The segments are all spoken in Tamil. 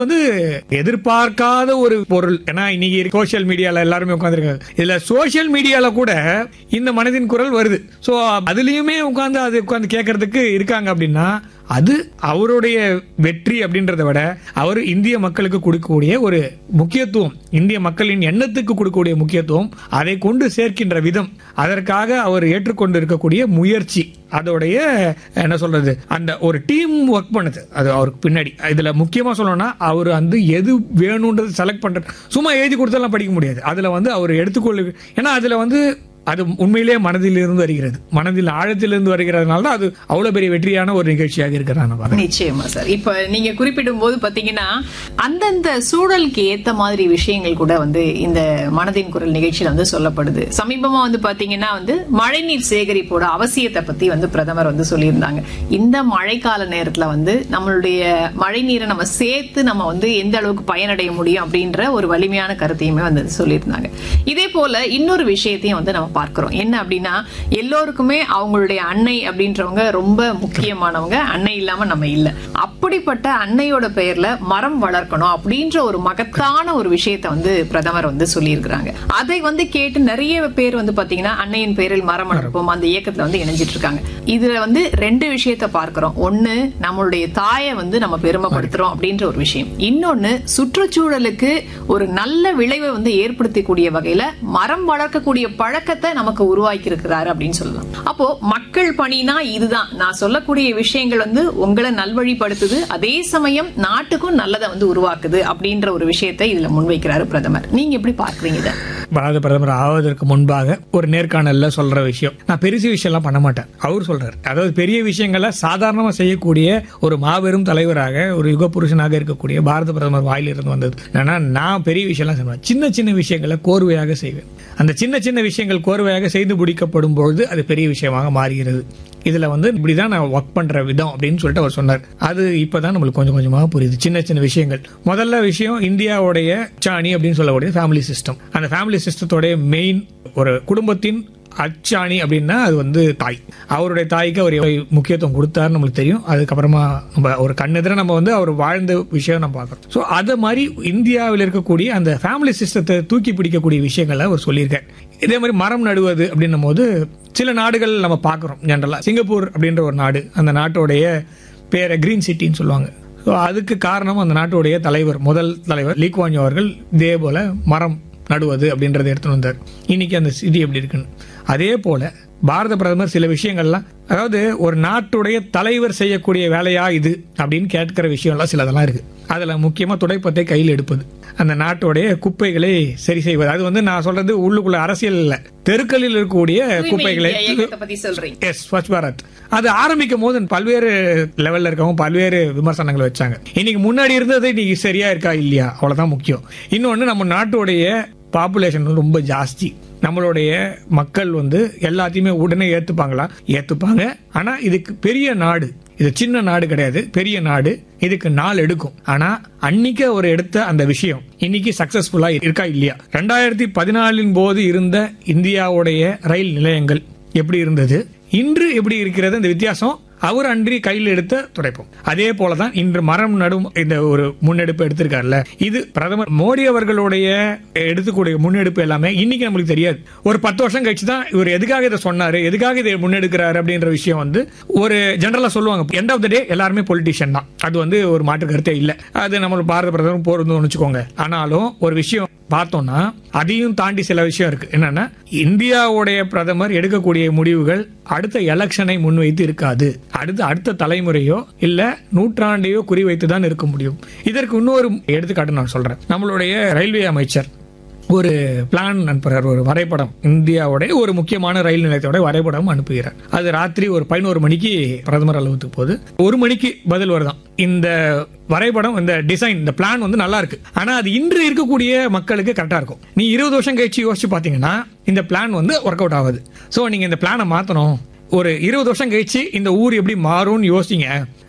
வந்து எதிர்பார்க்காத ஒரு பொருள் ஏன்னா இன்னைக்கு சோஷியல் மீடியால எல்லாருமே உட்காந்துருக்காங்க இதுல சோஷியல் மீடியால கூட இந்த மனதின் குரல் வருது சோ அதுலயுமே உட்கார்ந்து அது உட்கார்ந்து கேட்கறதுக்கு இருக்காங்க அப்படின்னா அது அவருடைய வெற்றி அப்படின்றத விட அவர் இந்திய மக்களுக்கு கொடுக்கக்கூடிய ஒரு முக்கியத்துவம் இந்திய மக்களின் எண்ணத்துக்கு கொடுக்கக்கூடிய முக்கியத்துவம் அதை கொண்டு சேர்க்கின்ற விதம் அதற்காக அவர் ஏற்றுக்கொண்டு இருக்கக்கூடிய முயற்சி அதோடைய என்ன சொல்றது அந்த ஒரு டீம் ஒர்க் பண்ணுது அது அவருக்கு பின்னாடி இதுல முக்கியமா சொல்லணும்னா அவர் வந்து எது வேணும்ன்றது செலக்ட் பண்ற சும்மா எழுதி கொடுத்தாலாம் படிக்க முடியாது அதுல வந்து அவர் எடுத்துக்கொள்ள ஏன்னா அதுல வந்து அது உண்மையிலேயே மனதில் இருந்து வருகிறது மனதில் ஆழத்திலிருந்து வருகிறதுனால தான் அது அவ்வளவு பெரிய வெற்றியான ஒரு நிகழ்ச்சியாக இருக்கிறதா நான் பார்க்கிறேன். நிச்சயமா சார் இப்ப நீங்க குறிப்பிடும் போது பாத்தீங்கன்னா அந்தந்த சூழலுக்கு ஏத்த மாதிரி விஷயங்கள் கூட வந்து இந்த மனதின் குரல் நிகழ்ச்சியில வந்து சொல்லப்படுது சமீபமா வந்து பாத்தீங்கன்னா வந்து மழைநீர் சேகரிப்போட அவசியத்தை பத்தி வந்து பிரதமர் வந்து சொல்லியிருந்தாங்க இந்த மழைக்கால நேரத்துல வந்து நம்மளுடைய மழைநீரை நம்ம சேர்த்து நம்ம வந்து எந்த அளவுக்கு பயனடைய முடியும் அப்படின்ற ஒரு வலிமையான கருத்தையுமே வந்து சொல்லியிருந்தாங்க இதே போல இன்னொரு விஷயத்தையும் வந்து நம்ம பார்க்கிறோம் என்ன அப்படின்னா எல்லோருக்குமே அவங்களுடைய அன்னை அப்படின்றவங்க ரொம்ப முக்கியமானவங்க அன்னை இல்லாம நம்ம இல்ல அப்படிப்பட்ட அன்னையோட பெயர்ல மரம் வளர்க்கணும் அப்படின்ற ஒரு மகத்தான ஒரு விஷயத்தை வந்து பிரதமர் வந்து சொல்லியிருக்கிறாங்க அதை வந்து கேட்டு நிறைய பேர் வந்து பாத்தீங்கன்னா அன்னையின் பெயரில் மரம் வளர்ப்போம் அந்த இயக்கத்துல வந்து இணைஞ்சிட்டு இருக்காங்க இதுல வந்து ரெண்டு விஷயத்த பார்க்கிறோம் ஒண்ணு நம்மளுடைய தாயை வந்து நம்ம பெருமைப்படுத்துறோம் அப்படின்ற ஒரு விஷயம் இன்னொன்னு சுற்றுச்சூழலுக்கு ஒரு நல்ல விளைவை வந்து ஏற்படுத்தக்கூடிய வகையில மரம் வளர்க்கக்கூடிய பழக்கத்தை நமக்கு உருவாக்கி இருக்கிறாரு அப்படின்னு சொல்லலாம் அப்போ மக்கள் பணினா இதுதான் நான் சொல்லக்கூடிய விஷயங்கள் வந்து உங்களை நல்வழிப்படுத்துது அதே சமயம் நாட்டுக்கும் நல்லதை வந்து உருவாக்குது அப்படின்ற ஒரு விஷயத்தை இதுல முன்வைக்கிறாரு பிரதமர் நீங்க எப்படி பார்க்கறீங்க இதை பாரத பிரதமர் ஆவதற்கு முன்பாக ஒரு நேர்காணல்ல சொல்ற விஷயம் நான் பெருசு விஷயம்லாம் பண்ண மாட்டேன் அவர் சொல்றாரு அதாவது பெரிய விஷயங்களை சாதாரணமா செய்யக்கூடிய ஒரு மாபெரும் தலைவராக ஒரு யுக புருஷனாக இருக்கக்கூடிய பாரத பிரதமர் வாயிலிருந்து வந்தது என்னன்னா நான் பெரிய விஷயம்லாம் செய்வேன் சின்ன சின்ன விஷயங்களை கோர்வையாக செய்வேன் அந்த சின்ன சின்ன விஷயங்கள் கோர்வையாக செய்து முடிக்கப்படும் பொழுது அது பெரிய விஷயமாக மாறுகிறது இதுல வந்து இப்படிதான் நான் ஒர்க் பண்ற விதம் அப்படின்னு சொல்லிட்டு அவர் சொன்னார் அது இப்பதான் நம்மளுக்கு கொஞ்சம் கொஞ்சமாக புரியுது சின்ன சின்ன விஷயங்கள் முதல்ல விஷயம் இந்தியாவுடைய சாணி அப்படின்னு சொல்லக்கூடிய ஃபேமிலி சிஸ்டம் அந்த ஃபேமிலி சிஸ்டத்தோடைய மெயின் ஒரு குடும்பத்தின் அச்சாணி அப்படின்னா அது வந்து தாய் அவருடைய தாய்க்கு அவர் எவ்வளவு முக்கியத்துவம் கொடுத்தாருன்னு நம்மளுக்கு தெரியும் அதுக்கப்புறமா நம்ம ஒரு கண்ணெதிர நம்ம வந்து அவர் வாழ்ந்த விஷயம் நம்ம பார்க்குறோம் ஸோ அதை மாதிரி இந்தியாவில் இருக்கக்கூடிய அந்த ஃபேமிலி சிஸ்டத்தை தூக்கி பிடிக்கக்கூடிய விஷயங்களை அவர் சொல்லியிருக்கார் இதே மாதிரி மரம் நடுவது அப்படின்னும் போது சில நாடுகள் நம்ம பார்க்குறோம் ஜென்ரலாக சிங்கப்பூர் அப்படின்ற ஒரு நாடு அந்த நாட்டோடைய பேரை கிரீன் சிட்டின்னு சொல்லுவாங்க ஸோ அதுக்கு காரணம் அந்த நாட்டுடைய தலைவர் முதல் தலைவர் லீக்வான்யோ அவர்கள் இதே போல மரம் நடுவது அப்படின்றத எடுத்துட்டு வந்தார் இன்னைக்கு அந்த சிட்டி எப்படி இருக்குன்னு அதே போல பாரத பிரதமர் சில விஷயங்கள்லாம் அதாவது ஒரு நாட்டுடைய தலைவர் செய்யக்கூடிய வேலையா இது அப்படின்னு கேட்கிற விஷயம்லாம் சிலதெல்லாம் இருக்கு அதுல முக்கியமா துடைப்பத்தை கையில் எடுப்பது அந்த நாட்டுடைய குப்பைகளை சரி செய்வது அது வந்து நான் சொல்றது உள்ளுக்குள்ள அரசியல் இல்ல தெருக்களில் இருக்கக்கூடிய குப்பைகளை தூய்மை இந்தியா இயக்கத்தை பத்தி சொல்றீங்க எஸ் ஸ்வச் பாரத் அது ஆரம்பிக்கும் போது பல்வேறு லெவல்ல இருக்கவங்க பல்வேறு விமர்சனங்களை வச்சாங்க இன்னைக்கு முன்னாடி இருந்தது இன்னைக்கு சரியா இருக்கா இல்லையா அவ்வளவுதான் முக்கியம் இன்னொன்னு நம்ம நாட்டுடைய பாப்புலேஷன் ரொம்ப ஜாஸ்தி நம்மளுடைய மக்கள் வந்து எல்லாத்தையுமே உடனே ஏத்துப்பாங்களா ஏத்துப்பாங்க ஆனா இதுக்கு பெரிய நாடு இது சின்ன நாடு கிடையாது பெரிய நாடு இதுக்கு நாள் எடுக்கும் ஆனா அன்னைக்கு அவர் எடுத்த அந்த விஷயம் இன்னைக்கு சக்சஸ்ஃபுல்லா இருக்கா இல்லையா ரெண்டாயிரத்தி பதினாலின் போது இருந்த இந்தியாவுடைய ரயில் நிலையங்கள் எப்படி இருந்தது இன்று எப்படி இருக்கிறது இந்த வித்தியாசம் அவர் அன்றி கையில் எடுத்த துடைப்போம் அதே போலதான் இன்று மரம் நடும் இந்த ஒரு முன்னெடுப்பு எடுத்திருக்காருல்ல இது பிரதமர் மோடி அவர்களுடைய எடுத்துக்கூடிய முன்னெடுப்பு எல்லாமே இன்னைக்கு நம்மளுக்கு தெரியாது ஒரு பத்து வருஷம் கழிச்சு தான் இவர் எதுக்காக இதை சொன்னாரு எதுக்காக இதை முன்னெடுக்கிறாரு அப்படின்ற விஷயம் வந்து ஒரு ஜெனரலா சொல்லுவாங்க எண்ட் ஆஃப் த டே எல்லாருமே பொலிட்டிஷியன் தான் அது வந்து ஒரு மாற்று கருத்தே இல்லை அது நம்ம பாரத பிரதமர் போறதுன்னு வச்சுக்கோங்க ஆனாலும் ஒரு விஷயம் பார்த்தோம்னா அதையும் தாண்டி சில விஷயம் இருக்கு என்னன்னா இந்தியாவுடைய பிரதமர் எடுக்கக்கூடிய முடிவுகள் அடுத்த எலெக்ஷனை முன்வைத்து இருக்காது அடுத்த அடுத்த தலைமுறையோ இல்ல நூற்றாண்டையோ குறிவைத்து தான் இருக்க முடியும் இதற்கு இன்னொரு எடுத்துக்காட்டு நான் சொல்றேன் நம்மளுடைய ரயில்வே அமைச்சர் ஒரு பிளான் அனுப்புறார் ஒரு வரைபடம் இந்தியாவுடைய ஒரு முக்கியமான ரயில் நிலையத்தோட வரைபடம் அனுப்புகிறார் அது ராத்திரி ஒரு பதினோரு மணிக்கு பிரதமர் அலுவலகத்துக்கு போகுது ஒரு மணிக்கு பதில் வருதான் இந்த வரைபடம் இந்த டிசைன் இந்த பிளான் வந்து நல்லா இருக்கு ஆனா அது இன்று இருக்கக்கூடிய மக்களுக்கு கரெக்டா இருக்கும் நீ இருபது வருஷம் கழிச்சு யோசிச்சு பாத்தீங்கன்னா இந்த பிளான் வந்து ஒர்க் அவுட் ஆகுது சோ நீங்க இந்த பிளானை மாத்தணும் ஒரு இருபது வருஷம் கழிச்சு இந்த ஊர் எப்படி மாறும்னு யோசிங்க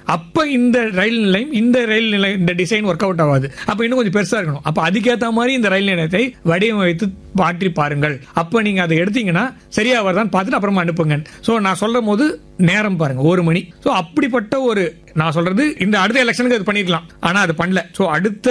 அப்ப இந்த ரயில் நிலையம் இந்த ரயில் நிலையம் இந்த டிசைன் ஒர்க் அவுட் ஆகாது அப்ப இன்னும் கொஞ்சம் பெருசா இருக்கணும் அப்ப அதுக்கேத்த மாதிரி இந்த ரயில் நிலையத்தை வடிவமைத்து மாற்றி பாருங்கள் அப்ப நீங்க அதை எடுத்தீங்கன்னா சரியா வருதான்னு பார்த்துட்டு அப்புறமா அனுப்புங்க சோ நான் சொல்லும் போது நேரம் பாருங்க ஒரு மணி சோ அப்படிப்பட்ட ஒரு நான் சொல்றது இந்த அடுத்த எலெக்ஷனுக்கு அது பண்ணிருக்கலாம் ஆனா அது பண்ணல சோ அடுத்த